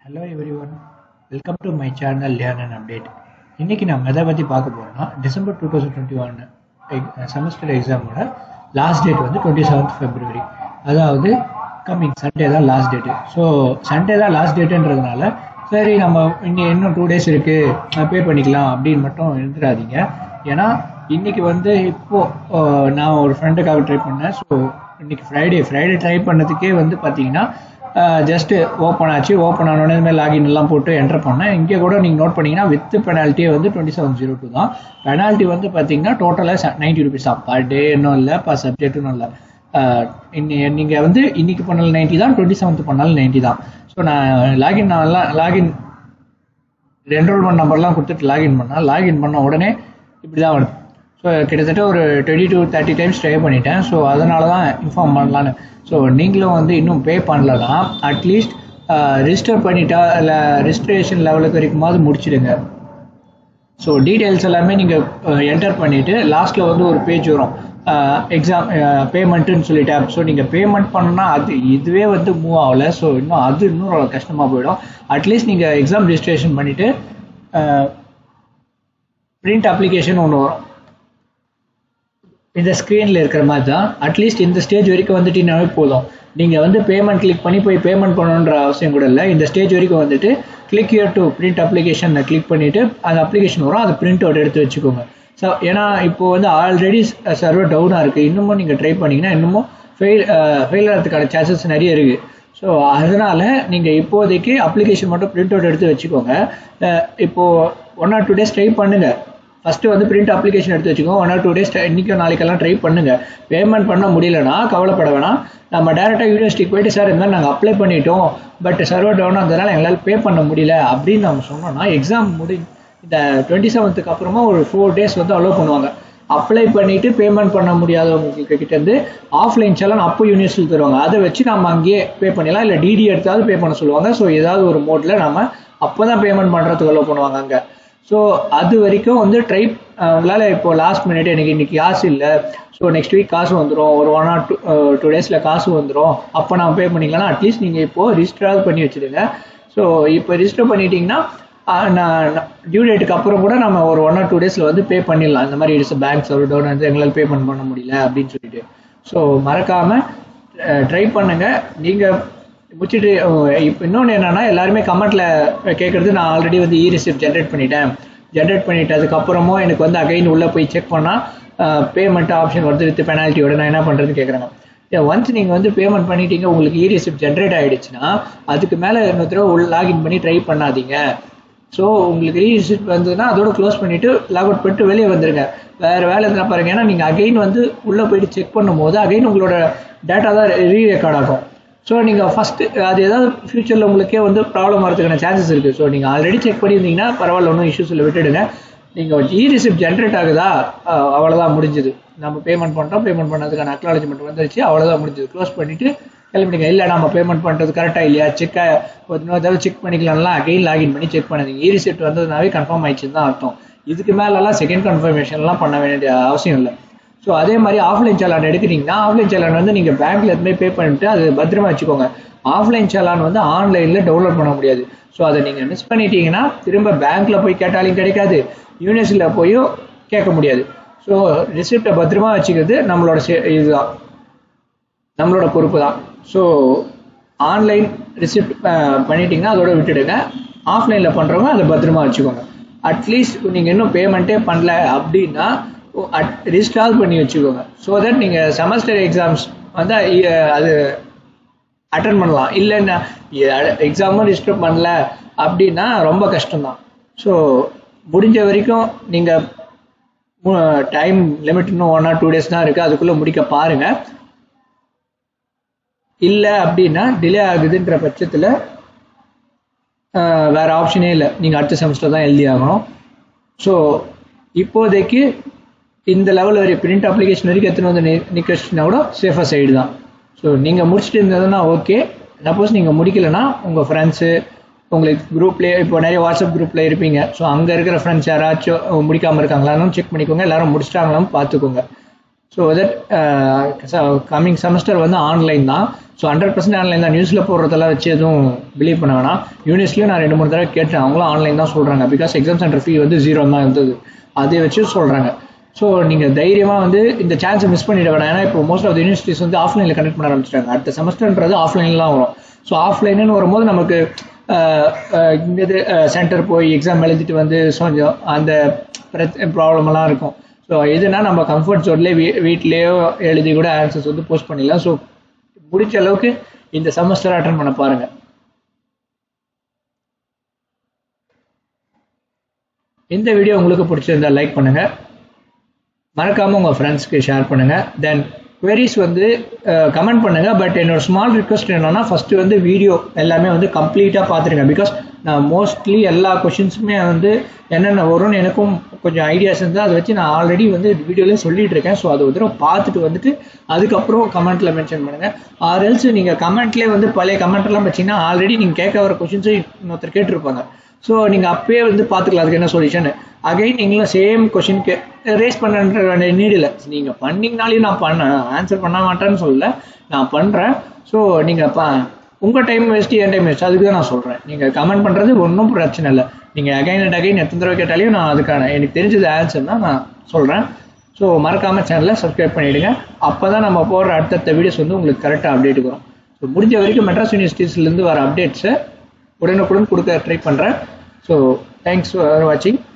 hello everyone welcome to my channel learn and update இன்றைக்கி நம்ம எதை பற்றி பார்க்க போகிறோம்னா December two thousand twenty one semester எக்ஸாமோட லாஸ்ட் டேட் வந்து டுவெண்ட்டி செவன்த் ஃபெப்ரவரி அதாவது கம்மிங் சண்டே தான் லாஸ்ட் டேட்டு ஸோ சண்டே தான் லாஸ்ட் டேட்டுன்றதுனால சரி நம்ம இன்னும் இன்னும் டூ டேஸ் இருக்குது பே பண்ணிக்கலாம் அப்படின்னு மட்டும் இருந்துடாதீங்க ஏன்னா இன்னைக்கு வந்து இப்போது நான் ஒரு ஃப்ரெண்டுக்காக ட்ரை பண்ணேன் ஸோ இன்னைக்கு ஃப்ரைடே ஃப்ரைடே ட்ரை பண்ணதுக்கே வந்து பார்த்தீங்கன்னா ஜஸ்ட்டு ஓப்பன் ஆச்சு ஓப்பன் ஆனோடனே இதுமாதிரி லாகின் எல்லாம் போட்டு என்டர் பண்ணேன் இங்கே கூட நீங்கள் நோட் பண்ணிங்கன்னா வித் பெனால்ட்டியே வந்து டுவெண்ட்டி செவன் ஜீரோ டூ தான் பெனால்ட்டி வந்து பார்த்தீங்கன்னா டோட்டலாக நைன்ட்டி ருபீஸ் தான் பர் டே இன்னும் இல்லை பர் சப்ஜெக்ட்னும் இல்லை நீங்கள் வந்து இன்னைக்கு பண்ணாலும் நைன்ட்டி தான் டுவெண்ட்டி செவன்த் பண்ணாலும் நைன்ட்டி தான் ஸோ நான் லாகின் எல்லாம் லாகின் என்ரோல்மெண்ட் நம்பர்லாம் கொடுத்துட்டு லாகின் பண்ணால் லாகின் பண்ண உடனே இப்படி தான் வருது ஸோ கிட்டத்தட்ட ஒரு twenty two thirty times try பண்ணிட்டேன் ஸோ அதனால தான் இன்ஃபார்ம் பண்ணலான்னு ஸோ நீங்களும் வந்து இன்னும் பே பண்ணலன்னா அட்லீஸ்ட் ரிஜிஸ்டர் பண்ணிட்டா இல்லை ரிஜிஸ்ட்ரேஷன் லெவலுக்கு வரைக்குமாவது முடிச்சிடுங்க ஸோ டீட்டெயில்ஸ் எல்லாமே நீங்கள் என்டர் பண்ணிவிட்டு லாஸ்ட்டில் வந்து ஒரு பேஜ் வரும் எக்ஸாம் பேமெண்ட்டுன்னு சொல்லிட்டு ஸோ நீங்கள் பேமெண்ட் பண்ணணும்னா அது இதுவே வந்து மூவ் ஆகலை ஸோ இன்னும் அது இன்னும் கஷ்டமாக போயிடும் அட்லீஸ்ட் நீங்கள் எக்ஸாம் ரிஜிஸ்ட்ரேஷன் பண்ணிவிட்டு பிரிண்ட் அப்ளிகேஷன் ஒன்று வரும் இந்த ஸ்க்ரீனில் இருக்கிற மாதிரி தான் அட்லீஸ்ட் இந்த ஸ்டேஜ் வரைக்கும் வந்துட்டீங்கன்னாவே போதும் நீங்கள் வந்து பேமெண்ட் கிளிக் பண்ணி போய் பேமெண்ட் பண்ணணுன்ற அவசியம் கூட இல்லை இந்த ஸ்டேஜ் வரைக்கும் வந்துட்டு கிளிக் யூர் டு பிரிண்ட் அப்ளிகேஷனை கிளிக் பண்ணிவிட்டு அந்த அப்ளிகேஷன் வரும் அதை பிரிண்ட் அவுட் எடுத்து வச்சுக்கோங்க ஸோ ஏன்னா இப்போது வந்து ஆல்ரெடி சர்வர் டவுனாக இருக்குது இன்னமும் நீங்கள் ட்ரை பண்ணிங்கன்னா இன்னமும் ஃபெயில் ஃபெயில் ஆகிறதுக்கான சான்சஸ் நிறைய இருக்குது ஸோ அதனால் நீங்கள் இப்போதைக்கு அப்ளிகேஷன் மட்டும் பிரிண்ட் அவுட் எடுத்து வச்சுக்கோங்க இப்போது one or two days try பண்ணுங்கள் ஃபஸ்ட்டு வந்து பிரிண்ட் அப்ளிகேஷன் எடுத்து வச்சுக்கோங்க ஒன் ஆர் டூ டேஸ் இன்றைக்கும் நாளைக்கெல்லாம் ட்ரை பண்ணுங்கள் பேமெண்ட் பண்ண முடியலன்னா கவலைப்பட வேணாம் நம்ம டேரெக்டாக யூனிவர்சிட்டிக்கு போயிட்டு சார் இந்த மாதிரி நாங்கள் அப்ளை பண்ணிட்டோம் பட் சர்வர் டவுன் அதனால் எங்களால் பே பண்ண முடியல அப்படின்னு நம்ம சொன்னோம்னா எக்ஸாம் முடி இந்த டுவெண்ட்டி செவன்த்துக்கு அப்புறமா ஒரு ஃபோர் டேஸ் வந்து அலோவ் பண்ணுவாங்க அப்ளை பண்ணிவிட்டு பேமெண்ட் பண்ண முடியாதவங்களுக்கு கிட்டேருந்து ஆஃப்லைன் செலான் அப்போ யூனிவர்சிட்டி தருவாங்க அதை வச்சு நம்ம அங்கேயே பே பண்ணிடலாம் இல்லை டிடி எடுத்தாவது பே பண்ண சொல்லுவாங்க ஸோ ஏதாவது ஒரு மோட்டில் நம்ம அப்போ தான் பேமெண்ட் பண்ணுறதுக்கு அலோவ் பண்ணுவாங்க அங்கே ஸோ அது வரைக்கும் வந்து ட்ரை உங்களால் இப்போ லாஸ்ட் மினிட் எனக்கு இன்றைக்கி காசு இல்லை ஸோ நெக்ஸ்ட் வீக் காசு வந்துடும் ஒரு ஒன் ஆர் டூ டூ டேஸில் காசு வந்துடும் அப்போ நான் பே பண்ணிக்கலாம் அட்லீஸ்ட் நீங்கள் இப்போது ரிஜிஸ்டராக பண்ணி வச்சுடுங்க ஸோ இப்போ ரிஜிஸ்டர் பண்ணிட்டீங்கன்னா நான் டியூ டேட்டுக்கு அப்புறம் கூட நம்ம ஒரு ஒன் ஆர் டூ டேஸில் வந்து பே பண்ணிடலாம் இந்த மாதிரி இட்ஸ் பேங்க் சர்வர் டவுன் வந்து எங்களால் பேமெண்ட் பண்ண முடியல அப்படின்னு சொல்லிட்டு ஸோ மறக்காமல் ட்ரை பண்ணுங்கள் நீங்கள் முடிச்சுட்டு இப்போ இன்னொன்று என்னென்னா எல்லாருமே கமெண்ட்டில் கேட்குறது நான் ஆல்ரெடி வந்து இ ரிசிப்ட் ஜென்ரேட் பண்ணிட்டேன் ஜென்ரேட் பண்ணிட்டதுக்கப்புறமும் எனக்கு வந்து அகைன் உள்ளே போய் செக் பண்ணால் பேமெண்ட் ஆப்ஷன் வருது வித் பெனால்ட்டியோட நான் என்ன பண்ணுறதுன்னு கேட்குறாங்க ஒன்ஸ் நீங்கள் வந்து பேமெண்ட் பண்ணிட்டீங்க உங்களுக்கு இ ரிசிப்ட் ஜென்ரேட் ஆகிடுச்சுன்னா அதுக்கு மேலே இன்னொரு தடவை உள்ள லாகின் பண்ணி ட்ரை பண்ணாதீங்க ஸோ உங்களுக்கு ரீ ரிசிப்ட் வந்ததுன்னா அதோட க்ளோஸ் பண்ணிவிட்டு லாக் அவுட் பண்ணிட்டு வெளியே வந்துடுங்க வேறு வேலை இருந்தால் பாருங்கள் ஏன்னா நீங்கள் அகைன் வந்து உள்ளே போயிட்டு செக் பண்ணும்போது அகைன் உங்களோட டேட்டா தான் ரீ ரெக்கார்ட் ஆகும் ஸோ நீங்கள் ஃபஸ்ட்டு அது ஏதாவது ஃப்யூச்சரில் உங்களுக்கே வந்து ப்ராப்ளம் வரதுக்கான சான்சஸ் இருக்குது ஸோ நீங்கள் ஆல்ரெடி செக் பண்ணியிருந்தீங்கன்னா பரவாயில்ல ஒன்றும் இஷ்யூஸ் இல்லை விட்டுடுங்க நீங்கள் இ ரிசிப்ட் ஜென்ரேட் ஆகுதா அவ்வளோதான் முடிஞ்சுது நம்ம பேமெண்ட் பண்ணுறோம் பேமெண்ட் பண்ணதுக்கான அக்னாலஜ்மெண்ட் வந்துருச்சு அவ்வளோதான் முடிஞ்சது க்ளோஸ் பண்ணிவிட்டு கிளம்பிடுங்க இல்லை நம்ம பேமெண்ட் பண்ணுறது கரெக்டாக இல்லையா செக் ஒரு இன்னொரு தடவை செக் பண்ணிக்கலாம்லாம் அகைன் லாகின் பண்ணி செக் பண்ணாதீங்க இ ரிசிப்ட் வந்ததுனாவே கன்ஃபார்ம் ஆயிடுச்சுன்னு தான் அர்த்தம் இதுக்கு மேலெல்லாம் செகண்ட் கன்ஃபர்மேஷன்லாம் பண்ண வேண்டிய அவசியம் இல்லை ஸோ அதே மாதிரி ஆஃப்லைன் சலான் எடுக்கிறீங்கன்னா ஆஃப்லைன் சலான் வந்து நீங்கள் பேங்க்ல எதுவுமே பே பண்ணிட்டு அது பத்திரமா வச்சுக்கோங்க ஆஃப்லைன் சலான் வந்து ஆன்லைனில் டவுன்லோட் பண்ண முடியாது ஸோ அதை நீங்கள் மிஸ் பண்ணிட்டீங்கன்னா திரும்ப பேங்க்கில் போய் கேட்டாலும் கிடைக்காது யூனிவர்சிட்டியில் போயும் கேட்க முடியாது ஸோ ரிசிப்டை பத்திரமா வச்சுக்கிறது நம்மளோட இதுதான் நம்மளோட பொறுப்பு தான் ஸோ ஆன்லைன் ரிசிப்ட் பண்ணிட்டீங்கன்னா அதோட விட்டுடுங்க ஆஃப்லைனில் பண்ணுறவங்க அதை பத்திரமா வச்சுக்கோங்க அட்லீஸ்ட் நீங்கள் இன்னும் பேமெண்ட்டே பண்ணல அப்படின்னா ரிஜிஸ்டால் பண்ணி வச்சுக்கோங்க ஸோ தட் நீங்கள் செமஸ்டர் எக்ஸாம்ஸ் வந்து அது அட்டன் பண்ணலாம் இல்லைன்னா எக்ஸாமும் ரிஜிஸ்டர் பண்ணல அப்படின்னா ரொம்ப கஷ்டம்தான் ஸோ முடிஞ்ச வரைக்கும் நீங்கள் டைம் லிமிட் இன்னும் ஒன் ஆர் டூ டேஸ் தான் இருக்குது அதுக்குள்ளே முடிக்க பாருங்கள் இல்லை அப்படின்னா டிலே ஆகுதுன்ற பட்சத்தில் வேறு ஆப்ஷனே இல்லை நீங்கள் அடுத்த செமஸ்டர் தான் எழுதி ஆகணும் ஸோ இப்போதைக்கு இந்த லெவல் வரை பிரிண்ட் அப்ளிகேஷன் வரைக்கும் எத்தனை வந்து நிற்கச்சுன்னா கூட சேஃபாக சைடு தான் ஸோ நீங்கள் முடிச்சுட்டு இருந்ததுன்னா ஓகே சப்போஸ் நீங்கள் முடிக்கலைன்னா உங்கள் ஃப்ரெண்ட்ஸு உங்களுக்கு குரூப்லேயே இப்போ நிறைய வாட்ஸ்அப் குரூப்பில் இருப்பீங்க ஸோ அங்கே இருக்கிற ஃப்ரெண்ட்ஸ் யாராச்சும் முடிக்காமல் இருக்காங்களான்னு செக் பண்ணிக்கோங்க எல்லாரும் முடிச்சிட்டாங்களான்னு பார்த்துக்கோங்க ஸோ தட் கம்மிங் செமஸ்டர் வந்து ஆன்லைன் தான் ஸோ ஹண்ட்ரட் பர்சன்ட் ஆன்லைன் தான் நியூஸில் போடுறதெல்லாம் வச்சு எதுவும் பிலீவ் பண்ண வேணாம் யூனிவர்சிட்டியும் நான் ரெண்டு மூணு தடவை கேட்டேன் அவங்களும் ஆன்லைன் தான் சொல்கிறாங்க பிகாஸ் எக்ஸாம் சென்டர் ஃபீ வந்து ஜீரோ தான் இருந்தது அதை வச்சு சொல்கிறாங்க ஸோ நீங்கள் தைரியமாக வந்து இந்த சான்ஸை மிஸ் பண்ணிட வேணாம் ஏன்னா இப்போ மோஸ்ட் ஆஃப் யூனிவர்சிட்டிஸ் வந்து ஆஃப்லைனில் கனெக்ட் பண்ண ஆரம்பிச்சிட்டாங்க அடுத்த செமஸ்டர்ன்றது ஆஃப்லைன்லாம் வரும் ஸோ ஆஃப்லைனுன்னு வரும்போது நமக்கு இங்கே சென்டர் போய் எக்ஸாம் எழுதிட்டு வந்து கொஞ்சம் அந்த ப்ராப்ளமெல்லாம் இருக்கும் ஸோ இதுனா நம்ம கம்ஃபர்ட் ஜோன்லேயே வீ வீட்லேயோ எழுதி கூட ஆன்சர்ஸ் வந்து போஸ்ட் பண்ணிடலாம் ஸோ முடிஞ்ச அளவுக்கு இந்த செமஸ்டர் அட்டன் பண்ண பாருங்கள் இந்த வீடியோ உங்களுக்கு பிடிச்சிருந்தா லைக் பண்ணுங்கள் மறக்காமல் உங்கள் ஃப்ரெண்ட்ஸ்க்கு ஷேர் பண்ணுங்கள் தென் queries வந்து கமெண்ட் பண்ணுங்கள் பட் என்னோட ஸ்மால் ரிக்வஸ்ட் என்னன்னா ஃபஸ்ட்டு வந்து வீடியோ எல்லாமே வந்து கம்ப்ளீட்டாக பார்த்துருங்க பிகாஸ் நான் மோஸ்ட்லி எல்லா கொஷின்ஸுமே வந்து என்னென்ன வரும்னு எனக்கும் கொஞ்சம் ஐடியாஸ் இருந்தால் அதை வச்சு நான் ஆல்ரெடி வந்து வீடியோலேயே சொல்லிட்டு இருக்கேன் ஸோ அதை ஒரு தடவை பார்த்துட்டு வந்துட்டு அதுக்கப்புறம் கமெண்ட்டில் மென்ஷன் பண்ணுங்கள் ஆர் எல்ஸ் நீங்கள் கமெண்ட்லேயே வந்து பழைய கமெண்ட்லாம் வச்சிங்கன்னா ஆல்ரெடி நீங்கள் கேட்க வர கொஷின்ஸை இன்னொருத்தர் கேட்டிருப்பாங்க ஸோ நீங்கள் அப்பயே வந்து பார்த்துக்கலாம் அதுக்கு என்ன சொல்யூஷன் அகைன் நீங்களும் சேம் கொஷின் கே ரேஸ் பண்ணுற வேண்டிய நீட் இல்லை நீங்கள் பண்ணிங்கனாலையும் நான் பண்ணேன் ஆன்சர் பண்ண மாட்டேன்னு சொல்லல நான் பண்ணுறேன் ஸோ நீங்கள் பா உங்கள் டைம் வேஸ்ட் என் டைம் வேஸ்ட் அதுக்கு தான் நான் சொல்கிறேன் நீங்கள் கமெண்ட் பண்ணுறது ஒன்றும் பிரச்சனை இல்லை நீங்கள் அகைன் அண்ட் அகைன் எத்தனை தடவை கேட்டாலையும் நான் அதுக்கான எனக்கு தெரிஞ்சது ஆன்சர் தான் நான் சொல்கிறேன் ஸோ மறக்காமல் சேனலை சப்ஸ்கிரைப் பண்ணிவிடுங்க அப்போ தான் நம்ம போடுற அடுத்தடுத்த வீடியோஸ் வந்து உங்களுக்கு கரெக்டாக அப்டேட் வரும் ஸோ முடிஞ்ச வரைக்கும் மெட்ராஸ் யூனிவர்சிட்டிஸ்லேருந்து வர அப்டேட்ஸை உடனுக்குடன் கொடுக்க ட்ரை பண்ணுறேன் ஸோ தேங்க்ஸ் ஃபார் வாட்சிங்